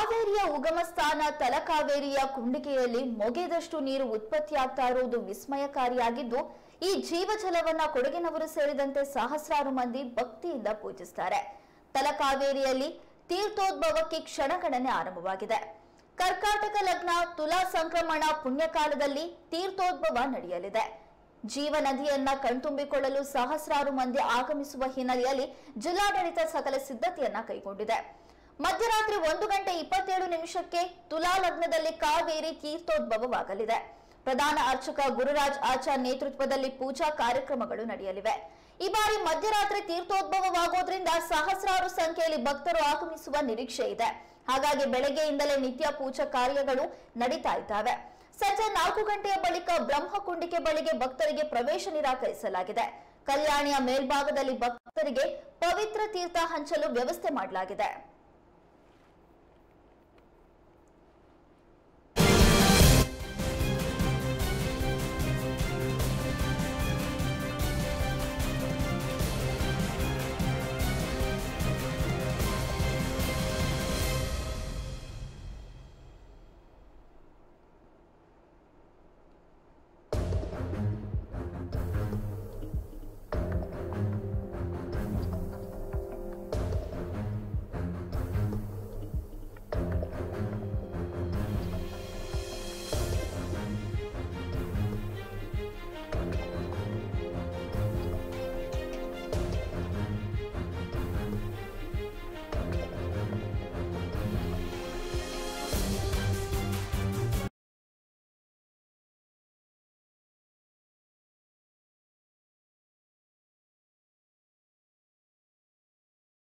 ಕಾವೇರಿಯ ಉಗಮ ಸ್ಥಾನ ತಲಕಾವೇರಿಯ ಕುಂಡಿಕೆಯಲ್ಲಿ ಮೊಗೆದಷ್ಟು ನೀರು ಉತ್ಪತ್ತಿಯಾಗ್ತಾ ಇರುವುದು ವಿಸ್ಮಯಕಾರಿಯಾಗಿದ್ದು ಈ ಜೀವಜಲವನ್ನ ಕೊಡಗಿನವರು ಸೇರಿದಂತೆ ಸಹಸ್ರಾರು ಮಂದಿ ಭಕ್ತಿಯಿಂದ ಪೂಜಿಸುತ್ತಾರೆ ತಲಕಾವೇರಿಯಲ್ಲಿ ತೀರ್ಥೋದ್ಭವಕ್ಕೆ ಕ್ಷಣಗಣನೆ ಆರಂಭವಾಗಿದೆ ಕರ್ಕಾಟಕ ಲಗ್ನ ತುಲಾ ಸಂಕ್ರಮಣ ಪುಣ್ಯಕಾಲದಲ್ಲಿ ತೀರ್ಥೋದ್ಭವ ನಡೆಯಲಿದೆ ಜೀವ ನದಿಯನ್ನ ಕಣ್ತುಂಬಿಕೊಳ್ಳಲು ಸಹಸ್ರಾರು ಮಂದಿ ಆಗಮಿಸುವ ಹಿನ್ನೆಲೆಯಲ್ಲಿ ಜಿಲ್ಲಾಡಳಿತ ಸಕಲ ಸಿದ್ಧತೆಯನ್ನ ಕೈಗೊಂಡಿದೆ ಮಧ್ಯರಾತ್ರಿ ಒಂದು ಗಂಟೆ ಇಪ್ಪತ್ತೇಳು ನಿಮಿಷಕ್ಕೆ ತುಲಾ ಲಗ್ನದಲ್ಲಿ ಕಾವೇರಿ ತೀರ್ಥೋದ್ಭವವಾಗಲಿದೆ ಪ್ರಧಾನ ಅರ್ಚಕ ಗುರುರಾಜ್ ಆಚಾರ್ ನೇತೃತ್ವದಲ್ಲಿ ಪೂಜಾ ಕಾರ್ಯಕ್ರಮಗಳು ನಡೆಯಲಿವೆ ಈ ಬಾರಿ ಮಧ್ಯರಾತ್ರಿ ತೀರ್ಥೋದ್ಭವವಾಗೋದ್ರಿಂದ ಸಹಸ್ರಾರು ಸಂಖ್ಯೆಯಲ್ಲಿ ಭಕ್ತರು ಆಗಮಿಸುವ ನಿರೀಕ್ಷೆ ಇದೆ ಹಾಗಾಗಿ ಬೆಳಗ್ಗೆಯಿಂದಲೇ ನಿತ್ಯ ಪೂಜಾ ಕಾರ್ಯಗಳು ನಡೀತಾ ಇದ್ದಾವೆ ಸಂಜೆ ನಾಲ್ಕು ಗಂಟೆಯ ಬಳಿಕ ಬ್ರಹ್ಮಕುಂಡಿಕೆ ಬಳಿಗೆ ಭಕ್ತರಿಗೆ ಪ್ರವೇಶ ನಿರಾಕರಿಸಲಾಗಿದೆ ಕಲ್ಯಾಣಿಯ ಮೇಲ್ಭಾಗದಲ್ಲಿ ಭಕ್ತರಿಗೆ ಪವಿತ್ರ ತೀರ್ಥ ಹಂಚಲು ವ್ಯವಸ್ಥೆ ಮಾಡಲಾಗಿದೆ